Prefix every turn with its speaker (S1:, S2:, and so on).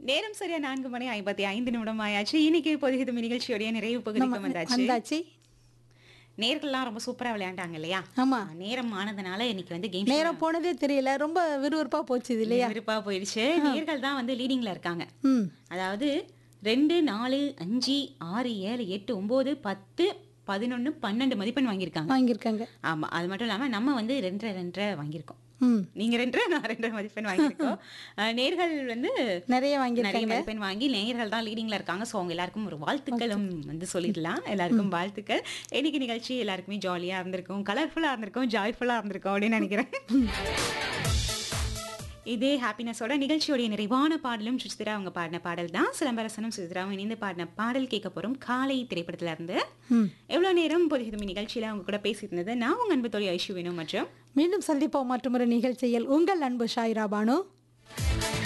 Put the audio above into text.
S1: நேரம் சரியா நான்கு மணி ஐம்பத்தி ஐந்து நிமிடம் ஆயாச்சு இன்னைக்கு பொதுகிதும் நிகழ்ச்சியோடைய நிறைவு பகுதிக்கு வந்தாச்சு
S2: வந்தாச்சு
S1: நேர்கள்லாம் ரொம்ப சூப்பரா விளையாண்டாங்க இல்லையா
S2: ஆமா
S1: நேரம் ஆனதுனால இன்னைக்கு வந்து கேம்
S2: நேரம் போனதே தெரியல ரொம்ப விறுவிறுப்பா போச்சு இது இல்லையா
S1: விருப்பா போயிடுச்சு நேர்கள் தான் வந்து லீடிங்ல இருக்காங்க
S2: ம்
S1: அதாவது ரெண்டு நாலு அஞ்சு ஆறு ஏழு எட்டு ஒன்பது பத்து பதினொன்னு பன்னெண்டு மதிப்பெண் வாங்கியிருக்காங்க
S2: வாங்கியிருக்காங்க
S1: ஆமா அது மட்டும் இல்லாம நம்ம வந்து ரெண்டரை ரெண்டரை வாங்கியிருக்கோம்
S2: ம்
S1: நீங்க ரெண்டரை நான் ரெண்டரை மதிப்பெண் வாங்கியிருக்கோம் அஹ் நேர்கள் வந்து
S2: நிறைய வாங்கியிருக்காங்க
S1: நிறைய மதிப்பெண் வாங்கி நேயர்கள் தான் லீடிங்ல இருக்காங்க ஸோ அவங்க எல்லாருக்கும் ஒரு வாழ்த்துக்களும் வந்து சொல்லிடலாம் எல்லாருக்கும் வாழ்த்துக்கள் இன்னைக்கு நிகழ்ச்சி எல்லாருக்குமே ஜாலியா இருந்திருக்கும் கலர்ஃபுல்லா இருந்திருக்கும் ஜாய்ஃபுல்லா இருந்திருக்கும் அப்படின்னு நினைக்கிறேன் இதே ஹாப்பினஸோட நிகழ்ச்சியோடைய நிறைவான பாடலும் சுசித்ரா அவங்க பாடின பாடல் தான் சிலம்பரசனும் சுசித்ராவும் இணைந்து பாடின பாடல் கேட்க போறோம் காலை திரைப்படத்துல இருந்து
S2: ம்
S1: எவ்வளவு நேரம் பொதுகிதுமி நிகழ்ச்சியில அவங்க கூட பேசியிருந்தது நான் உங்க அன்பு தோழி ஐஷு வேணும் மற்றும்
S2: மீண்டும் சந்திப்போம் மற்றொரு நிகழ்ச்சியில் உங்கள் அன்பு ஷாயிரா பானு